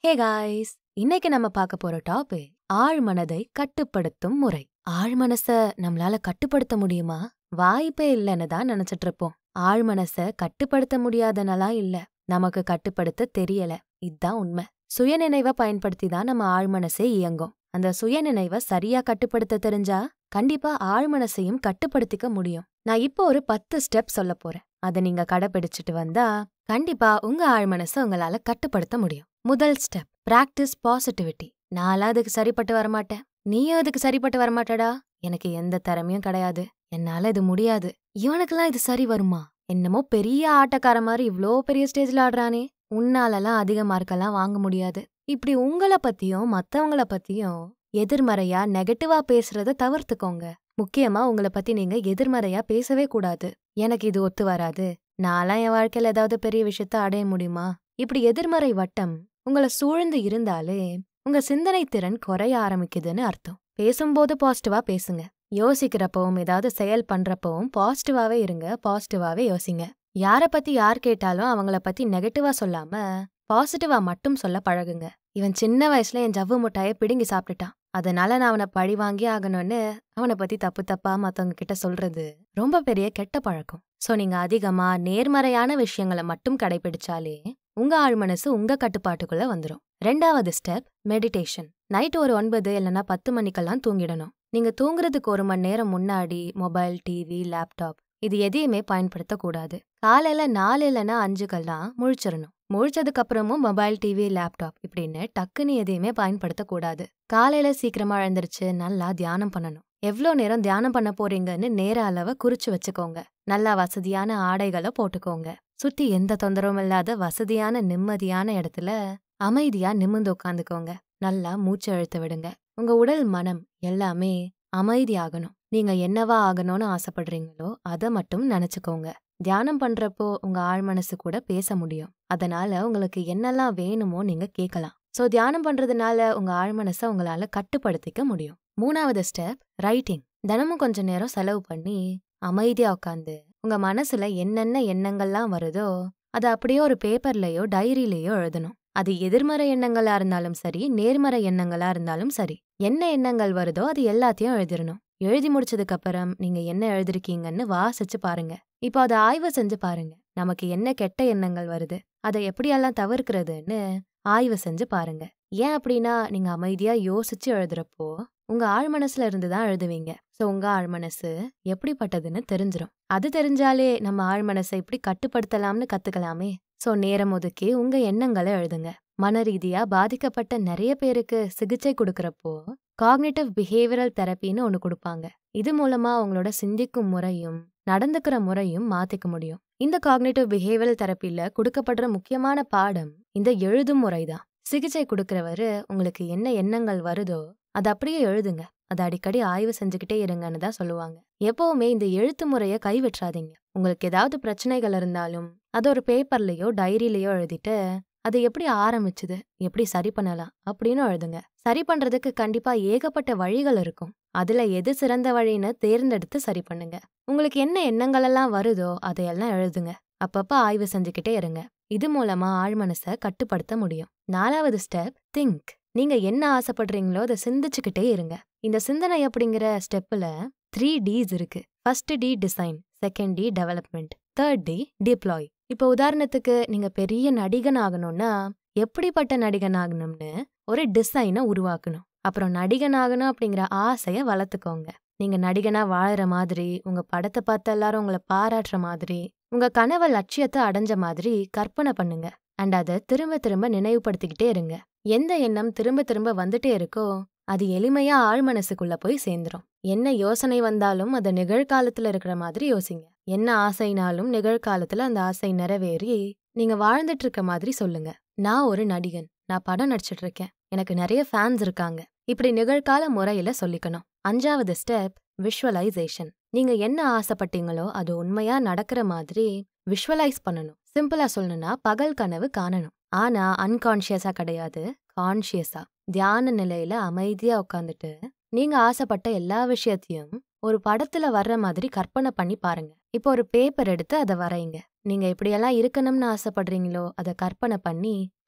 hey guys இன்னைக்கு நம்ம பார்க்க போற டாபிக் ஆழ்மனதை கட்டுப்படுத்தும் முறை ஆழ்மனச நம்மளால கட்டுப்படுத்த முடியுமா வாய்ப்பே இல்லைன்னு தான் நினைச்சிட்டு இருப்போம் ஆழ்மனச கட்டுப்படுத்த முடியாதனலா இல்ல நமக்கு கட்டுப்படுத்த தெரியல இதான் உண்மை சுயநினைவை பயன்படுத்தி தான் நம்ம ஆழ்மனசே இயங்கும் அந்த சுயநினைவை சரியா கட்டுப்படுத்த தெரிஞ்சா கண்டிப்பா ஆழ்மனசையும் கட்டுப்படுத்திக்க முடியும் நான் இப்போ ஒரு பத்து ஸ்டெப் சொல்ல போறேன் அதை நீங்க கடைபிடிச்சிட்டு வந்தா கண்டிப்பா உங்க ஆழ்மனசை உங்களால கட்டுப்படுத்த முடியும் முதல் ஸ்டெப் பிராக்டிஸ் பாசிட்டிவிட்டி நான்லாம் அதுக்கு சரிப்பட்டு வரமாட்டேன் நீயும் அதுக்கு சரிப்பட்டு வரமாட்டடா எனக்கு எந்த திறமையும் கிடையாது என்னால இது முடியாது இவனுக்கெல்லாம் இது சரி வருமா என்னமோ பெரிய ஆட்டக்கார மாதிரி இவ்ளோ பெரிய ஸ்டேஜ்ல ஆடுறானே உன்னாலலாம் அதிக மார்க்கெல்லாம் வாங்க முடியாது இப்படி உங்கள பத்தியும் மத்தவங்கள பத்தியும் எதிர்மறையா நெகட்டிவா பேசுறத தவிர்த்துக்கோங்க முக்கியமா உங்கள பத்தி நீங்க எதிர்மறையா பேசவே கூடாது எனக்கு இது ஒத்து வராது நான்லாம் என் வாழ்க்கையில ஏதாவது பெரிய விஷயத்த அடைய முடியுமா இப்படி எதிர்மறை வட்டம் உங்கள சூழ்ந்து இருந்தாலே உங்க சிந்தனை திறன் குறைய ஆரம்பிக்குதுன்னு அர்த்தம் பேசும்போது பாசிட்டிவா பேசுங்க யோசிக்கிறப்பவும் ஏதாவது செயல் பண்றப்பவும் பாசிட்டிவாவே இருங்க பாசிட்டிவாவே யோசிங்க யார பத்தி யார் கேட்டாலும் அவங்கள பத்தி நெகட்டிவா சொல்லாம பாசிட்டிவா மட்டும் சொல்ல பழகுங்க இவன் சின்ன வயசுல என் ஜவ்வு முட்டாயை பிடுங்கி சாப்பிட்டுட்டான் அதனால நான் அவனை பழி வாங்கி ஆகணும்னு அவனை பத்தி தப்பு தப்பா மத்தவங்க கிட்ட சொல்றது ரொம்ப பெரிய கெட்ட பழக்கம் சோ நீங்க அதிகமா நேர்மறையான விஷயங்களை மட்டும் கடைபிடிச்சாலே உங்க ஆழ்மனசு உங்க கட்டுப்பாட்டுக்குள்ள வந்துரும் ரெண்டாவது ஸ்டெப் மெடிடேஷன் நைட் ஒரு ஒன்பது இல்லைன்னா பத்து மணிக்கெல்லாம் தூங்கிடணும் நீங்க தூங்குறதுக்கு ஒரு மணி நேரம் முன்னாடி மொபைல் டிவி லேப்டாப் இது எதையுமே பயன்படுத்தக்கூடாது காலையில நாலு இல்லைன்னா அஞ்சுக்கெல்லாம் முழிச்சிடணும் முழிச்சதுக்கு அப்புறமும் மொபைல் டிவி லேப்டாப் இப்படின்னு டக்குன்னு எதையுமே பயன்படுத்தக்கூடாது காலையில சீக்கிரமா எழுந்திருச்சு நல்லா தியானம் பண்ணணும் எவ்வளோ நேரம் தியானம் பண்ண போறீங்கன்னு நேர அளவை குறிச்சு வச்சுக்கோங்க நல்லா வசதியான ஆடைகளை போட்டுக்கோங்க சுத்தி எந்த தொந்தரவும் இல்லாத வசதியான நிம்மதியான இடத்துல அமைதியா நிமிர்ந்து உட்காந்துக்கோங்க நல்லா மூச்சு அழுத்த விடுங்க உங்க உடல் மனம் எல்லாமே அமைதியாகணும் நீங்க என்னவா ஆகணும்னு ஆசைப்படுறீங்களோ அதை மட்டும் நினைச்சுக்கோங்க தியானம் பண்றப்போ உங்க ஆழ்மனசு கூட பேச முடியும் அதனால உங்களுக்கு என்னெல்லாம் வேணுமோ நீங்க கேட்கலாம் சோ தியானம் பண்றதுனால உங்க ஆழ்மனசை உங்களால கட்டுப்படுத்திக்க முடியும் மூணாவது ஸ்டெப் ரைட்டிங் தினமும் கொஞ்ச நேரம் செலவு பண்ணி அமைதியா உட்காந்து உங்க மனசுல என்னென்ன எண்ணங்கள்லாம் வருதோ அதை அப்படியே ஒரு பேப்பர்லயோ டைரியிலயோ எழுதணும் அது எதிர்மறை எண்ணங்களா இருந்தாலும் சரி நேர்மறை எண்ணங்களா இருந்தாலும் சரி என்ன எண்ணங்கள் வருதோ அது எல்லாத்தையும் எழுதிடணும் எழுதி முடிச்சதுக்கு அப்புறம் நீங்க என்ன எழுதிருக்கீங்கன்னு வாசிச்சு பாருங்க இப்போ அதை ஆய்வு செஞ்சு பாருங்க நமக்கு என்ன கெட்ட எண்ணங்கள் வருது அதை எப்படியெல்லாம் தவிர்க்கிறதுன்னு ஆய்வு செஞ்சு பாருங்க ஏன் அப்படின்னா நீங்க அமைதியா யோசிச்சு எழுதுறப்போ உங்க ஆழ்மனசுல இருந்து தான் எழுதுவீங்க சோ உங்க ஆழ்மனசு எப்படிப்பட்டதுன்னு தெரிஞ்சிரும் அது தெரிஞ்சாலே நம்ம ஆழ்மனசை இப்படி கட்டுப்படுத்தலாம்னு கத்துக்கலாமே சோ நேரம் ஒதுக்கி உங்க எண்ணங்களை எழுதுங்க மன ரீதியா பாதிக்கப்பட்ட நிறைய பேருக்கு சிகிச்சை கொடுக்கறப்போ காக்னேட்டிவ் பிஹேவியரல் தெரப்பின்னு ஒன்னு கொடுப்பாங்க இது மூலமா உங்களோட சிந்திக்கும் முறையும் நடந்துக்கிற முறையும் மாத்திக்க முடியும் இந்த காக்னேட்டிவ் பிஹேவியரல் தெரப்பில கொடுக்கப்படுற முக்கியமான பாடம் இந்த எழுதும் முறைதான் சிகிச்சை கொடுக்கறவரு உங்களுக்கு என்ன எண்ணங்கள் வருதோ அதை அப்படியே எழுதுங்க அதை அடிக்கடி ஆய்வு செஞ்சுக்கிட்டே இருங்கன்னு தான் சொல்லுவாங்க எப்பவுமே இந்த எழுத்து முறைய கைவிட்றாதீங்க உங்களுக்கு ஏதாவது பிரச்சனைகள் இருந்தாலும் அது ஒரு பேப்பர்லயோ டைரியிலயோ எழுதிட்டு அது எப்படி ஆரம்பிச்சுது எப்படி சரி பண்ணலாம் அப்படின்னு எழுதுங்க சரி பண்றதுக்கு கண்டிப்பா ஏகப்பட்ட வழிகள் இருக்கும் அதுல எது சிறந்த வழின்னு தேர்ந்தெடுத்து சரி பண்ணுங்க உங்களுக்கு என்ன எண்ணங்கள் எல்லாம் வருதோ அதையெல்லாம் எழுதுங்க அப்பப்ப ஆய்வு செஞ்சுக்கிட்டே இருங்க இது மூலமா ஆழ்மனசை கட்டுப்படுத்த முடியும் நாலாவது ஸ்டெப் திங்க் நீங்க என்ன ஆசைப்படுறீங்களோ அதை சிந்திச்சுக்கிட்டே இருங்க இந்த சிந்தனை அப்படிங்கிற ஸ்டெப்ல த்ரீ டீஸ் இருக்கு first D design second D development third D deploy இப்போ உதாரணத்துக்கு நீங்க பெரிய நடிகன் ஆகணும்னா எப்படிப்பட்ட நடிகன் ஆகணும்னு ஒரு டிசைனை உருவாக்கணும் அப்புறம் நடிகன் ஆகணும் அப்படிங்கிற ஆசைய வளர்த்துக்கோங்க நீங்க நடிகனா வாழற மாதிரி உங்க படத்தை பார்த்து எல்லாரும் உங்களை பாராட்டுற மாதிரி உங்க கனவு லட்சியத்தை அடைஞ்ச மாதிரி கற்பனை பண்ணுங்க அண்ட் அதை திரும்ப திரும்ப நினைவுபடுத்திக்கிட்டே இருங்க எந்த எண்ணம் திரும்ப திரும்ப வந்துட்டே இருக்கோ அது எளிமையா ஆழ்மனசுக்குள்ள போய் சேர்ந்துரும் என்ன யோசனை வந்தாலும் அதை நிகழ்காலத்துல இருக்கிற மாதிரி யோசிங்க என்ன ஆசைனாலும் நிகழ்காலத்துல அந்த ஆசை நிறைவேறி நீங்க வாழ்ந்துட்டு இருக்க மாதிரி சொல்லுங்க நான் ஒரு நடிகன் நான் படம் நடிச்சிட்டு இருக்கேன் எனக்கு நிறைய ஃபேன்ஸ் இருக்காங்க இப்படி நிகழ்கால முறையில சொல்லிக்கணும் அஞ்சாவது ஸ்டெப் விஷுவலைசேஷன் நீங்க என்ன ஆசைப்பட்டீங்களோ அது உண்மையா நடக்கிற மாதிரி விஷுவலைஸ் பண்ணணும் சிம்பிளா சொல்லணும்னா பகல் கனவு காணணும் ஆனா அன்கான்ஷியஸா கிடையாது கான்ஷியஸா தியான நிலையில அமைதியா உட்காந்துட்டு நீங்க ஆசைப்பட்ட எல்லா விஷயத்தையும் ஒரு படத்துல வர்ற மாதிரி கற்பனை பண்ணி பாருங்க இப்போ ஒரு பேப்பர் எடுத்து அதை வரைங்க நீங்க இப்படியெல்லாம் இருக்கணும்னு ஆசைப்படுறீங்களோ அதை கற்பனை பண்ணி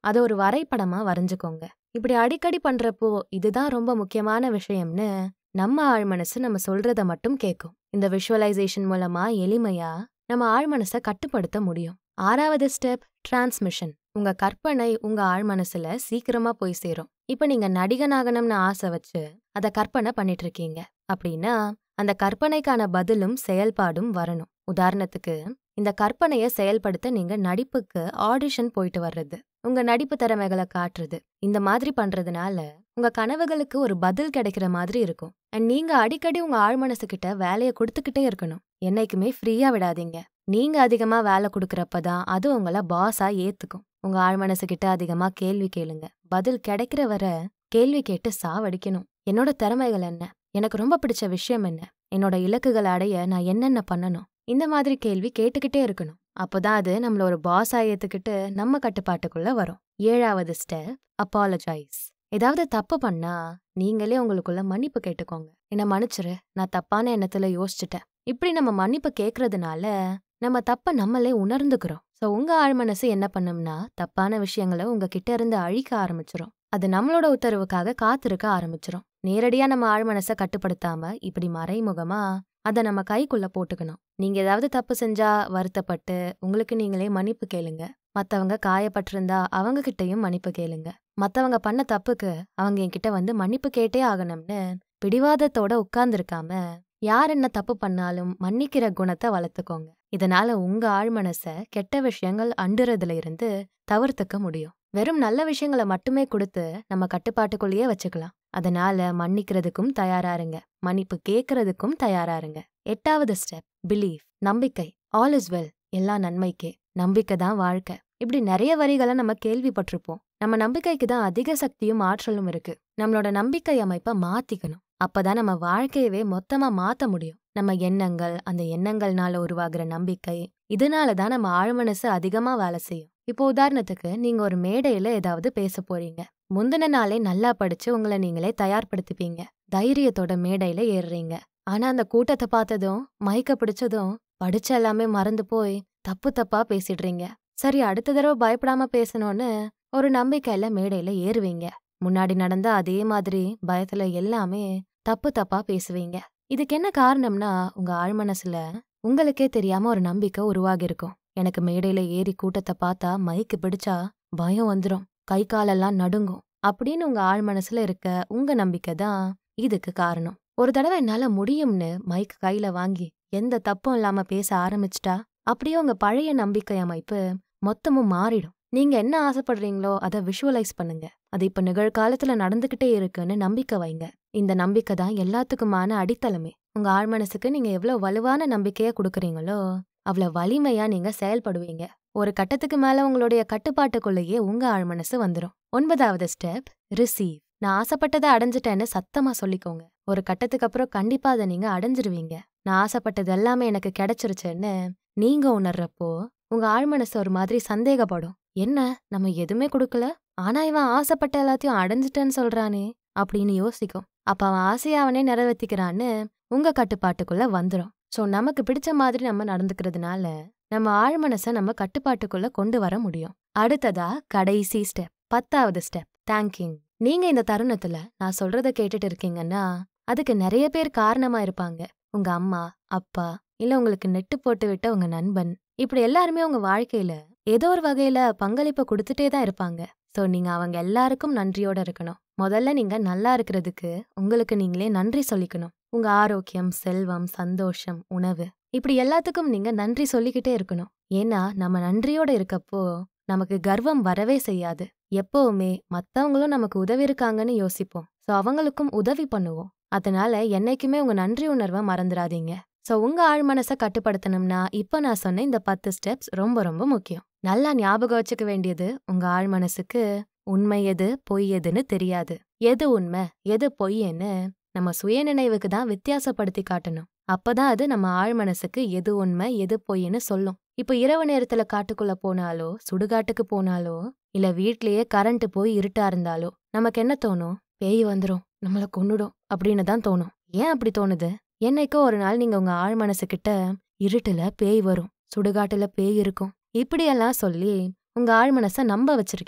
அதை ஒரு வரைபடமா வரைஞ்சுக்கோங்க இப்படி அடிக்கடி பண்றப்போ இதுதான் ரொம்ப முக்கியமான விஷயம்னு நம்ம ஆழ்மனசு நம்ம சொல்றத மட்டும் கேட்கும் இந்த விஷுவலைசேஷன் மூலமா எளிமையா நம்ம ஆழ்மனசை கட்டுப்படுத்த முடியும் ஆறாவது ஸ்டெப் டிரான்ஸ்மிஷன் உங்க கற்பனை உங்க ஆழ்மனசுல சீக்கிரமா போய் சேரும் இப்ப நீங்க நடிகனாகணும்னு ஆசை வச்சு அத கற்பனை பண்ணிட்டு இருக்கீங்க அப்படின்னா அந்த கற்பனைக்கான பதிலும் செயல்பாடும் வரணும் உதாரணத்துக்கு இந்த கற்பனையை செயல்படுத்த நீங்க நடிப்புக்கு ஆடிஷன் போயிட்டு வர்றது உங்க நடிப்பு திறமைகளை காட்டுறது இந்த மாதிரி பண்றதுனால உங்க கனவுகளுக்கு ஒரு பதில் கிடைக்கிற மாதிரி இருக்கும் அண்ட் நீங்க அடிக்கடி உங்க ஆழ்மனசுகிட்ட வேலையை கொடுத்துக்கிட்டே இருக்கணும் என்னைக்குமே ஃப்ரீயா விடாதீங்க நீங்க அதிகமா வேலை கொடுக்கறப்பதான் அது உங்கள பாஸா ஏத்துக்கும் உங்க ஆழ்மனசுகிட்ட அதிகமா கேள்வி கேளுங்க பதில் கிடைக்கிற வர கேள்வி கேட்டு சாவடிக்கணும் என்னோட திறமைகள் என்ன எனக்கு ரொம்ப பிடிச்ச விஷயம் என்ன என்னோட இலக்குகளை அடைய நான் என்னென்ன பண்ணணும் இந்த மாதிரி கேள்வி கேட்டுக்கிட்டே இருக்கணும் அப்போதான் அது நம்மள ஒரு பாஸா ஏத்துக்கிட்டு நம்ம கட்டுப்பாட்டுக்குள்ள வரும் ஏழாவது ஸ்டெப் அப்பாலஜைஸ் ஏதாவது தப்பு பண்ணா நீங்களே உங்களுக்குள்ள மன்னிப்பு கேட்டுக்கோங்க என்ன மன்னிச்சிரு நான் தப்பான எண்ணத்துல யோசிச்சுட்டேன் இப்படி நம்ம மன்னிப்பு கேக்குறதுனால நம்ம தப்ப நம்மளே உணர்ந்துக்கிறோம் சோ உங்க ஆழ்மனசு என்ன பண்ணும்னா தப்பான விஷயங்களை உங்ககிட்ட இருந்து அழிக்க ஆரம்பிச்சிரும் அது நம்மளோட உத்தரவுக்காக காத்திருக்க ஆரம்பிச்சிரும் நேரடியா நம்ம ஆழ்மனசை கட்டுப்படுத்தாம இப்படி மறைமுகமா அதை நம்ம கைக்குள்ள போட்டுக்கணும் நீங்க ஏதாவது தப்பு செஞ்சா வருத்தப்பட்டு உங்களுக்கு நீங்களே மன்னிப்பு கேளுங்க மத்தவங்க காயப்பட்டிருந்தா அவங்க கிட்டயும் மன்னிப்பு கேளுங்க மத்தவங்க பண்ண தப்புக்கு அவங்க என்கிட்ட வந்து மன்னிப்பு கேட்டே ஆகணும்னு பிடிவாதத்தோட உட்கார்ந்திருக்காம யார் என்ன தப்பு பண்ணாலும் மன்னிக்கிற குணத்தை வளர்த்துக்கோங்க இதனால உங்க ஆழ்மனச கெட்ட விஷயங்கள் அண்டுறதுல இருந்து தவிர்த்துக்க முடியும் வெறும் நல்ல விஷயங்களை மட்டுமே கொடுத்து நம்ம கட்டுப்பாட்டுக்குள்ளேயே வச்சுக்கலாம் அதனால மன்னிக்கிறதுக்கும் தயாரா இருங்க மன்னிப்பு கேட்கறதுக்கும் தயாரா இருங்க எட்டாவது ஸ்டெப் பிலீவ் நம்பிக்கை ஆல் இஸ் வெல் எல்லா நன்மைக்கே நம்பிக்கை தான் வாழ்க்கை இப்படி நிறைய வரிகளை நம்ம கேள்விப்பட்டிருப்போம் நம்ம நம்பிக்கைக்கு தான் அதிக சக்தியும் ஆற்றலும் இருக்கு நம்மளோட நம்பிக்கை அமைப்பை மாத்திக்கணும் அப்பதான் நம்ம வாழ்க்கையவே மொத்தமா மாத்த முடியும் நம்ம எண்ணங்கள் அந்த எண்ணங்கள்னால உருவாகிற நம்பிக்கை இதனால தான் நம்ம ஆழ்மனசு அதிகமா வேலை செய்யும் இப்போ உதாரணத்துக்கு நீங்க ஒரு மேடையில ஏதாவது பேச போறீங்க முந்தின நாளே நல்லா படிச்சு உங்களை நீங்களே தயார்படுத்திப்பீங்க தைரியத்தோட மேடையில ஏறுறீங்க ஆனா அந்த கூட்டத்தை பார்த்ததும் மயக்க பிடிச்சதும் படிச்ச எல்லாமே மறந்து போய் தப்பு தப்பா பேசிடுறீங்க சரி அடுத்த தடவை பயப்படாம பேசணும்னு ஒரு நம்பிக்கையில மேடையில ஏறுவீங்க முன்னாடி நடந்த அதே மாதிரி பயத்துல எல்லாமே தப்பு தப்பா பேசுவீங்க இதுக்கு என்ன காரணம்னா உங்க ஆழ்மனசுல உங்களுக்கே தெரியாம ஒரு நம்பிக்கை உருவாகி இருக்கும் எனக்கு மேடையில ஏறி கூட்டத்தை பார்த்தா மைக்கு பிடிச்சா பயம் வந்துரும் கை காலெல்லாம் நடுங்கும் அப்படின்னு உங்க ஆழ்மனசுல இருக்க உங்க நம்பிக்கை தான் இதுக்கு காரணம் ஒரு தடவை என்னால முடியும்னு மைக் கையில வாங்கி எந்த தப்பும் இல்லாம பேச ஆரம்பிச்சிட்டா அப்படியே உங்க பழைய நம்பிக்கை அமைப்பு மொத்தமும் மாறிடும் நீங்க என்ன ஆசைப்படுறீங்களோ அதை விஷுவலைஸ் பண்ணுங்க அது இப்ப நிகழ்காலத்துல நடந்துகிட்டே இருக்குன்னு நம்பிக்கை வைங்க இந்த நம்பிக்கை தான் எல்லாத்துக்குமான அடித்தளமே உங்க ஆழ்மனசுக்கு நீங்க எவ்வளவு வலுவான நம்பிக்கைய கொடுக்குறீங்களோ அவ்வளவு வலிமையா நீங்க செயல்படுவீங்க ஒரு கட்டத்துக்கு மேல உங்களுடைய கட்டுப்பாட்டுக்குள்ளேயே உங்க ஆழ்மனசு வந்துரும் ஒன்பதாவது ஸ்டெப் ரிசீவ் நான் ஆசைப்பட்டதை அடைஞ்சிட்டேன்னு சத்தமா சொல்லிக்கோங்க ஒரு கட்டத்துக்கு அப்புறம் கண்டிப்பா அதை நீங்க அடைஞ்சிருவீங்க நான் ஆசைப்பட்டது எல்லாமே எனக்கு கிடைச்சிருச்சுன்னு நீங்க உணர்றப்போ உங்க ஆழ்மனசு ஒரு மாதிரி சந்தேகப்படும் என்ன நம்ம எதுவுமே கொடுக்கல ஆனா இவன் ஆசைப்பட்ட எல்லாத்தையும் அடைஞ்சிட்டேன்னு சொல்றானே அப்படின்னு யோசிக்கும் அப்ப அவன் ஆசையை அவனே நிறைவேற்றிக்கிறான்னு உங்க கட்டுப்பாட்டுக்குள்ள வந்துரும் சோ நமக்கு பிடிச்ச மாதிரி நம்ம நடந்துக்கிறதுனால நம்ம ஆழ்மனசை நம்ம கட்டுப்பாட்டுக்குள்ள கொண்டு வர முடியும் அடுத்ததா கடைசி ஸ்டெப் பத்தாவது ஸ்டெப் தேங்கிங் நீங்க இந்த தருணத்துல நான் சொல்றத கேட்டுட்டு இருக்கீங்கன்னா அதுக்கு நிறைய பேர் காரணமா இருப்பாங்க உங்க அம்மா அப்பா இல்ல உங்களுக்கு நெட்டு போட்டு விட்ட உங்க நண்பன் இப்படி எல்லாருமே உங்க வாழ்க்கையில ஏதோ ஒரு வகையில பங்களிப்பை கொடுத்துட்டே தான் இருப்பாங்க சோ நீங்க அவங்க எல்லாருக்கும் நன்றியோட இருக்கணும் முதல்ல நீங்க நல்லா இருக்கிறதுக்கு உங்களுக்கு நீங்களே நன்றி சொல்லிக்கணும் உங்க ஆரோக்கியம் செல்வம் சந்தோஷம் உணவு இப்படி எல்லாத்துக்கும் நீங்க நன்றி சொல்லிக்கிட்டே இருக்கணும் ஏன்னா நம்ம நன்றியோட இருக்கப்போ நமக்கு கர்வம் வரவே செய்யாது எப்பவுமே மத்தவங்களும் நமக்கு உதவி இருக்காங்கன்னு யோசிப்போம் சோ அவங்களுக்கும் உதவி பண்ணுவோம் அதனால என்னைக்குமே உங்க நன்றி உணர்வை மறந்துடாதீங்க சோ உங்க ஆழ்மனசை கட்டுப்படுத்தணும்னா இப்ப நான் சொன்ன இந்த பத்து ஸ்டெப்ஸ் ரொம்ப ரொம்ப முக்கியம் நல்லா ஞாபகம் வச்சுக்க வேண்டியது உங்க ஆழ்மனசுக்கு உண்மை எது பொய் எதுன்னு தெரியாது எது உண்மை எது பொய்ன்னு நம்ம சுய நினைவுக்கு தான் வித்தியாசப்படுத்தி காட்டணும் அப்பதான் அது நம்ம ஆழ்மனசுக்கு எது உண்மை எது பொய்ன்னு சொல்லும் இப்போ இரவு நேரத்துல காட்டுக்குள்ள போனாலோ சுடுகாட்டுக்கு போனாலோ இல்ல வீட்லயே கரண்ட் போய் இருட்டா இருந்தாலோ நமக்கு என்ன தோணும் பேய் வந்துரும் நம்மள கொன்னுடும் அப்படின்னு தான் தோணும் ஏன் அப்படி தோணுது என்னைக்கோ ஒரு நாள் நீங்க உங்க ஆழ் மனசுகிட்ட இருட்டுல பேய் வரும் சுடுகாட்டுல பேய் இருக்கும் இப்படியெல்லாம் சொல்லி உங்க ஆழ் மனச நம்ப வச்சிருக்கீங்க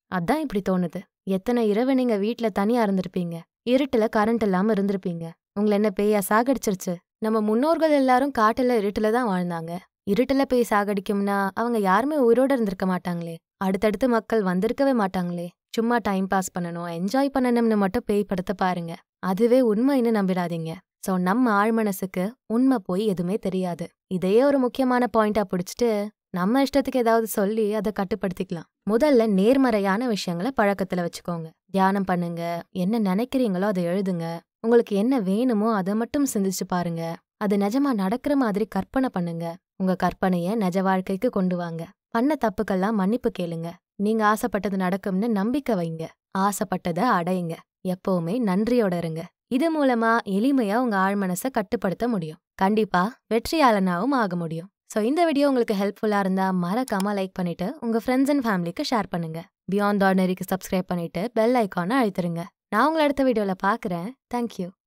அதான் இப்படி தோணுது எத்தனை இரவு நீங்க வீட்ல தனியா இருந்திருப்பீங்க இருட்டுல கரண்ட் இல்லாம இருந்திருப்பீங்க உங்களை என்ன பேயா சாகடிச்சிருச்சு நம்ம முன்னோர்கள் எல்லாரும் காட்டுல இருட்டுல தான் வாழ்ந்தாங்க இருட்டுல பேய் சாகடிக்கும்னா அவங்க யாருமே உயிரோட இருந்திருக்க மாட்டாங்களே அடுத்தடுத்து மக்கள் வந்திருக்கவே மாட்டாங்களே சும்மா டைம் பாஸ் பண்ணணும் என்ஜாய் பண்ணணும்னு மட்டும் பேய் படத்தை பாருங்க அதுவே உண்மைன்னு நம்பிடாதீங்க சோ நம்ம ஆழ்மனசுக்கு உண்மை போய் எதுவுமே தெரியாது இதையே ஒரு முக்கியமான பாயிண்டா பிடிச்சிட்டு நம்ம இஷ்டத்துக்கு ஏதாவது சொல்லி அதை கட்டுப்படுத்திக்கலாம் முதல்ல நேர்மறையான விஷயங்களை பழக்கத்துல வச்சுக்கோங்க தியானம் பண்ணுங்க என்ன நினைக்கிறீங்களோ அதை எழுதுங்க உங்களுக்கு என்ன வேணுமோ அதை மட்டும் சிந்திச்சு பாருங்க அது நிஜமா நடக்கிற மாதிரி கற்பனை பண்ணுங்க உங்க கற்பனைய நிஜ வாழ்க்கைக்கு கொண்டு வாங்க பண்ண தப்புக்கெல்லாம் மன்னிப்பு கேளுங்க நீங்க ஆசைப்பட்டது நடக்கும்னு நம்பிக்கை வைங்க ஆசைப்பட்டதை அடையுங்க எப்பவுமே நன்றியோட இருங்க இது மூலமா எளிமையா உங்க ஆழ்மனசை கட்டுப்படுத்த முடியும் கண்டிப்பா வெற்றியாளனாவும் ஆக முடியும் ஸோ இந்த வீடியோ உங்களுக்கு ஹெல்ப்ஃபுல்லா இருந்தா மறக்காம லைக் பண்ணிட்டு உங்க ஃப்ரெண்ட்ஸ் அண்ட் ஃபேமிலிக்கு ஷேர் பண்ணுங்க பியாண்ட் ஆர்டினரிக்கு சப்ஸ்கிரைப் பண்ணிட்டு பெல் ஐக்கானை அழுத்துருங்க நான் உங்களை அடுத்த வீடியோல பாக்குறேன் தேங்க்யூ